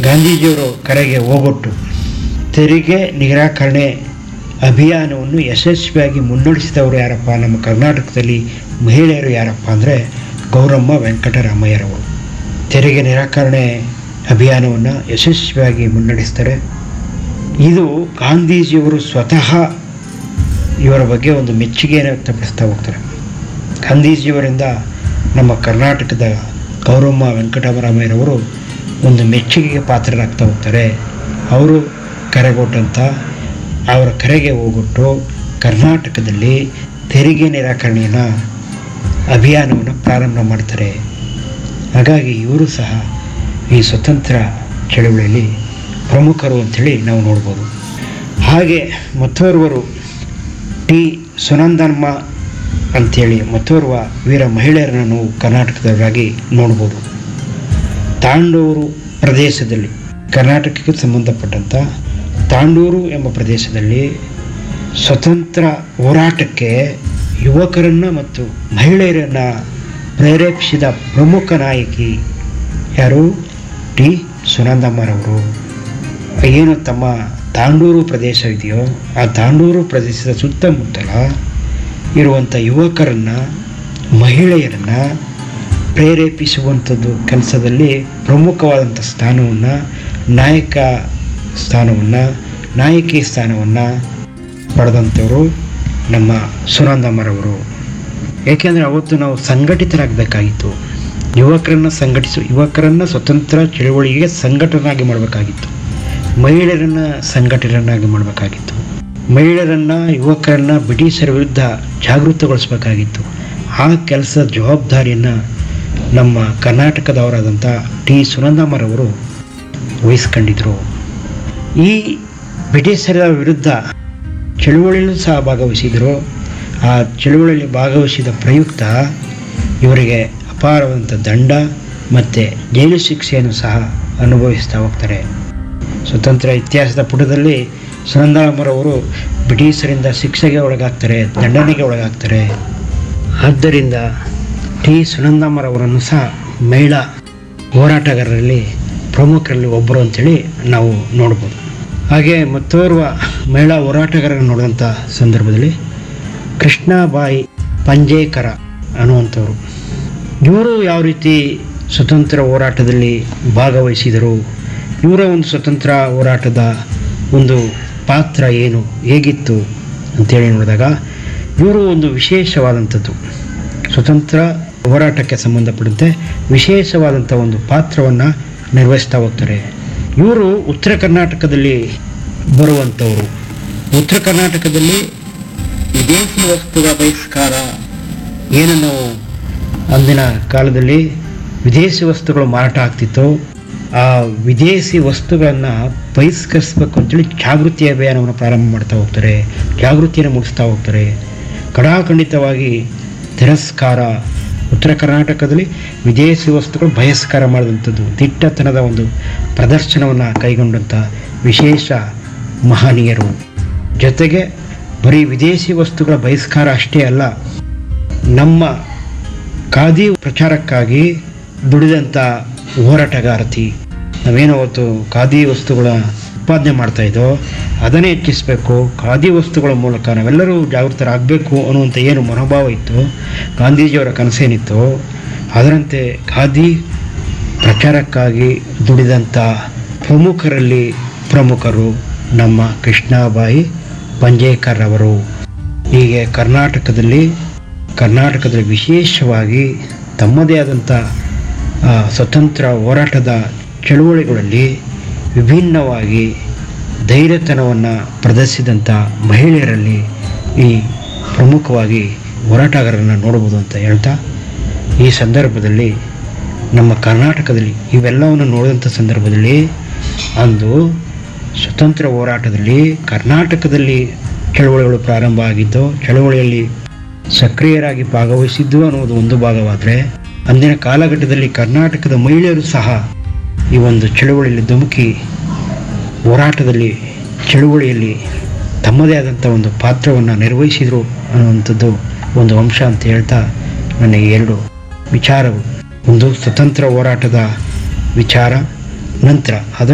ಗಾಂಧೀಜಿಯವರು ಕರೆಗೆ ಹೋಗೊಟ್ಟು ತೆರಿಗೆ ನಿರಾಕರಣೆ ಅಭಿಯಾನವನ್ನು ಯಶಸ್ವಿಯಾಗಿ ಮುನ್ನಡೆಸಿದವರು ಯಾರಪ್ಪ ನಮ್ಮ ಕರ್ನಾಟಕದಲ್ಲಿ ಮಹಿಳೆಯರು ಯಾರಪ್ಪ ಅಂದರೆ ಗೌರಮ್ಮ ವೆಂಕಟರಾಮಯ್ಯರವರು ತೆರಿಗೆ ನಿರಾಕರಣೆ ಅಭಿಯಾನವನ್ನು ಯಶಸ್ವಿಯಾಗಿ ಮುನ್ನಡೆಸ್ತಾರೆ ಇದು ಗಾಂಧೀಜಿಯವರು ಸ್ವತಃ ಇವರ ಬಗ್ಗೆ ಒಂದು ಮೆಚ್ಚುಗೆಯನ್ನು ವ್ಯಕ್ತಪಡಿಸ್ತಾ ಹೋಗ್ತಾರೆ ಗಾಂಧೀಜಿಯವರಿಂದ ನಮ್ಮ ಕರ್ನಾಟಕದ ಗೌರಮ್ಮ ವೆಂಕಟರಾಮಯ್ಯರವರು ಒಂದು ಮೆಚ್ಚುಗೆಗೆ ಪಾತ್ರರಾಗ್ತಾ ಹೋಗ್ತಾರೆ ಅವರು ಕರೆಗೊಟ್ಟಂಥ ಅವರ ಕರೆಗೆ ಹೋಗೊಟ್ಟು ಕರ್ನಾಟಕದಲ್ಲಿ ತೆರಿಗೆ ನಿರಾಕರಣೆಯ ಅಭಿಯಾನವನ್ನು ಪ್ರಾರಂಭ ಮಾಡ್ತಾರೆ ಹಾಗಾಗಿ ಇವರು ಸಹ ಈ ಸ್ವತಂತ್ರ ಚಳುವಳಿಯಲ್ಲಿ ಪ್ರಮುಖರು ಅಂಥೇಳಿ ನಾವು ನೋಡ್ಬೋದು ಹಾಗೆ ಮತ್ತೋರ್ವರು ಟಿ ಸುನಂದಮ್ಮ ಅಂಥೇಳಿ ಮತ್ತೋರ್ವ ವೀರ ಮಹಿಳೆಯರನ್ನು ನಾವು ಕರ್ನಾಟಕದವರಾಗಿ ನೋಡ್ಬೋದು ತಾಂಡೂರು ಪ್ರದೇಶದಲ್ಲಿ ಕರ್ನಾಟಕಕ್ಕೆ ಸಂಬಂಧಪಟ್ಟಂಥ ತಾಂಡೂರು ಎಂಬ ಪ್ರದೇಶದಲ್ಲಿ ಸ್ವತಂತ್ರ ಹೋರಾಟಕ್ಕೆ ಯುವಕರನ್ನು ಮತ್ತು ಮಹಿಳೆಯರನ್ನು ಪ್ರೇರೇಪಿಸಿದ ಪ್ರಮುಖ ನಾಯಕಿ ಯಾರು ಟಿ ಸುನಂದಮ್ಮರವರು ಏನು ತಮ್ಮ ತಾಂಡೂರು ಪ್ರದೇಶ ಇದೆಯೋ ಆ ತಾಂಡೂರು ಪ್ರದೇಶದ ಸುತ್ತಮುತ್ತಲ ಇರುವಂಥ ಯುವಕರನ್ನು ಮಹಿಳೆಯರನ್ನು ಪ್ರೇರೇಪಿಸುವಂಥದ್ದು ಕೆಲಸದಲ್ಲಿ ಪ್ರಮುಖವಾದಂಥ ಸ್ಥಾನವನ್ನು ನಾಯಕ ಸ್ಥಾನವನ್ನು ನಾಯಕಿ ಸ್ಥಾನವನ್ನು ಪಡೆದಂಥವರು ನಮ್ಮ ಸುನಂದಮ್ಮರವರು ಏಕೆಂದರೆ ಅವತ್ತು ನಾವು ಸಂಘಟಿತರಾಗಬೇಕಾಗಿತ್ತು ಯುವಕರನ್ನು ಸಂಘಟಿಸು ಯುವಕರನ್ನು ಸ್ವತಂತ್ರ ಚಳುವಳಿಗೆ ಸಂಘಟನಾಗಿ ಮಾಡಬೇಕಾಗಿತ್ತು ಮಹಿಳೆಯರನ್ನು ಸಂಘಟನೆಯನ್ನಾಗಿ ಮಾಡಬೇಕಾಗಿತ್ತು ಮಹಿಳೆಯರನ್ನು ಯುವಕರನ್ನು ಬ್ರಿಟಿಷರ ವಿರುದ್ಧ ಜಾಗೃತಗೊಳಿಸಬೇಕಾಗಿತ್ತು ಆ ಕೆಲಸದ ಜವಾಬ್ದಾರಿಯನ್ನು ನಮ್ಮ ಕರ್ನಾಟಕದವರಾದಂಥ ಟಿ ಸುನಂದಮ್ಮರವರು ವಹಿಸ್ಕೊಂಡಿದ್ರು ಈ ಬ್ರಿಟಿಷರ ವಿರುದ್ಧ ಚಳುವಳಿಯಲ್ಲೂ ಸಹ ಭಾಗವಹಿಸಿದರು ಆ ಚಳುವಳಿಯಲ್ಲಿ ಭಾಗವಹಿಸಿದ ಪ್ರಯುಕ್ತ ಇವರಿಗೆ ಅಪಾರವಾದಂಥ ದಂಡ ಮತ್ತು ಜೈಲು ಶಿಕ್ಷೆಯನ್ನು ಸಹ ಅನುಭವಿಸ್ತಾ ಹೋಗ್ತಾರೆ ಸ್ವತಂತ್ರ ಇತಿಹಾಸದ ಪುಟದಲ್ಲಿ ಸುನಂದಮ್ಮರವರು ಬ್ರಿಟಿಷರಿಂದ ಶಿಕ್ಷೆಗೆ ಒಳಗಾಗ್ತಾರೆ ದಂಡನೆಗೆ ಒಳಗಾಗ್ತಾರೆ ಆದ್ದರಿಂದ ಟಿ ಸುನಂದಮ್ಮರವರನ್ನು ಸಹ ಮಹಿಳಾ ಹೋರಾಟಗಾರರಲ್ಲಿ ಪ್ರಮುಖರಲ್ಲಿ ಒಬ್ಬರು ಅಂತೇಳಿ ನಾವು ನೋಡ್ಬೋದು ಹಾಗೆ ಮತ್ತೋರ್ವ ಮಹಿಳಾ ಹೋರಾಟಗಾರರನ್ನು ನೋಡಿದಂಥ ಸಂದರ್ಭದಲ್ಲಿ ಕೃಷ್ಣಾಬಾಯಿ ಪಂಜೇಕರ ಅನ್ನುವಂಥವ್ರು ಇವರು ಯಾವ ರೀತಿ ಸ್ವತಂತ್ರ ಹೋರಾಟದಲ್ಲಿ ಭಾಗವಹಿಸಿದರು ಇವರ ಒಂದು ಸ್ವತಂತ್ರ ಹೋರಾಟದ ಒಂದು ಪಾತ್ರ ಏನು ಹೇಗಿತ್ತು ಅಂತೇಳಿ ನೋಡಿದಾಗ ಇವರು ಒಂದು ವಿಶೇಷವಾದಂಥದ್ದು ಸ್ವತಂತ್ರ ಹೋರಾಟಕ್ಕೆ ಸಂಬಂಧಪಟ್ಟಂತೆ ವಿಶೇಷವಾದಂಥ ಒಂದು ಪಾತ್ರವನ್ನು ನಿರ್ವಹಿಸ್ತಾ ಹೋಗ್ತಾರೆ ಇವರು ಉತ್ತರ ಕರ್ನಾಟಕದಲ್ಲಿ ಬರುವಂಥವರು ಉತ್ತರ ಕರ್ನಾಟಕದಲ್ಲಿ ವಿದೇಶಿ ವಸ್ತುಗಳ ಬಹಿಷ್ಕಾರ ಏನು ನಾವು ಅಂದಿನ ಕಾಲದಲ್ಲಿ ವಿದೇಶಿ ವಸ್ತುಗಳು ಮಾರಾಟ ಆಗ್ತಿತ್ತು ಆ ವಿದೇಶಿ ವಸ್ತುಗಳನ್ನು ಬಹಿಷ್ಕರಿಸ್ಬೇಕು ಅಂತೇಳಿ ಜಾಗೃತಿ ಅಭಿಯಾನವನ್ನು ಪ್ರಾರಂಭ ಮಾಡ್ತಾ ಹೋಗ್ತಾರೆ ಜಾಗೃತಿಯನ್ನು ಮೂಡಿಸ್ತಾ ಹೋಗ್ತಾರೆ ಕಡಾಖಂಡಿತವಾಗಿ ತಿರಸ್ಕಾರ ಉತ್ತರ ಕರ್ನಾಟಕದಲ್ಲಿ ವಿದೇಶಿ ವಸ್ತುಗಳು ಬಹಿಷ್ಕಾರ ಮಾಡಿದಂಥದ್ದು ದಿಟ್ಟತನದ ಒಂದು ಪ್ರದರ್ಶನವನ್ನು ಕೈಗೊಂಡಂಥ ವಿಶೇಷ ಮಹನೀಯರು ಜೊತೆಗೆ ಬರೀ ವಿದೇಶಿ ವಸ್ತುಗಳ ಬಹಿಷ್ಕಾರ ಅಷ್ಟೇ ಅಲ್ಲ ನಮ್ಮ ಖಾದಿ ಪ್ರಚಾರಕ್ಕಾಗಿ ದುಡಿದಂಥ ಹೋರಾಟಗಾರತಿ ನಾವೇನು ಅವತ್ತು ಖಾದಿ ವಸ್ತುಗಳ ಉತ್ಪಾದನೆ ಮಾಡ್ತಾ ಇದ್ದೋ ಅದನ್ನೇ ಹೆಚ್ಚಿಸಬೇಕು ಖಾದಿ ವಸ್ತುಗಳ ಮೂಲಕ ನಾವೆಲ್ಲರೂ ಜಾಗೃತರಾಗಬೇಕು ಅನ್ನುವಂಥ ಏನು ಮನೋಭಾವ ಇತ್ತು ಗಾಂಧೀಜಿಯವರ ಕನಸೇನಿತ್ತು ಅದರಂತೆ ಖಾದಿ ಪ್ರಚಾರಕ್ಕಾಗಿ ದುಡಿದಂಥ ಪ್ರಮುಖರಲ್ಲಿ ಪ್ರಮುಖರು ನಮ್ಮ ಕೃಷ್ಣಾಬಾಯಿ ಪಂಜೇಕರ್ ಅವರು ಹೀಗೆ ಕರ್ನಾಟಕದಲ್ಲಿ ಕರ್ನಾಟಕದಲ್ಲಿ ವಿಶೇಷವಾಗಿ ತಮ್ಮದೇ ಆದಂಥ ಆ, ಸ್ವತಂತ್ರ ಹೋರಾಟದ ಚಳುವಳಿಗಳಲ್ಲಿ ವಿಭಿನ್ನವಾಗಿ ಧೈರ್ಯತನವನ್ನು ಪ್ರದರ್ಶಿಸಿದಂಥ ಮಹಿಳೆಯರಲ್ಲಿ ಈ ಪ್ರಮುಖವಾಗಿ ಹೋರಾಟಗಾರರನ್ನು ನೋಡ್ಬೋದು ಅಂತ ಹೇಳ್ತಾ ಈ ಸಂದರ್ಭದಲ್ಲಿ ನಮ್ಮ ಕರ್ನಾಟಕದಲ್ಲಿ ಇವೆಲ್ಲವನ್ನು ನೋಡಿದಂಥ ಸಂದರ್ಭದಲ್ಲಿ ಅಂದು ಸ್ವತಂತ್ರ ಹೋರಾಟದಲ್ಲಿ ಕರ್ನಾಟಕದಲ್ಲಿ ಚಳುವಳಿಗಳು ಪ್ರಾರಂಭ ಆಗಿದ್ದು ಚಳುವಳಿಯಲ್ಲಿ ಸಕ್ರಿಯರಾಗಿ ಭಾಗವಹಿಸಿದ್ದು ಅನ್ನೋದು ಒಂದು ಭಾಗವಾದರೆ ಅಂದಿನ ಕಾಲಘಟ್ಟದಲ್ಲಿ ಕರ್ನಾಟಕದ ಮಹಿಳೆಯರು ಸಹ ಈ ಒಂದು ಚಳುವಳಿಯಲ್ಲಿ ಧುಮುಕಿ ಹೋರಾಟದಲ್ಲಿ ಚಳುವಳಿಯಲ್ಲಿ ತಮ್ಮದೇ ಆದಂಥ ಒಂದು ಪಾತ್ರವನ್ನು ನಿರ್ವಹಿಸಿದರು ಅನ್ನುವಂಥದ್ದು ಒಂದು ಅಂಶ ಅಂತ ಹೇಳ್ತಾ ನನಗೆ ಎರಡು ವಿಚಾರವು ಒಂದು ಸ್ವತಂತ್ರ ಹೋರಾಟದ ವಿಚಾರ ನಂತರ ಅದರ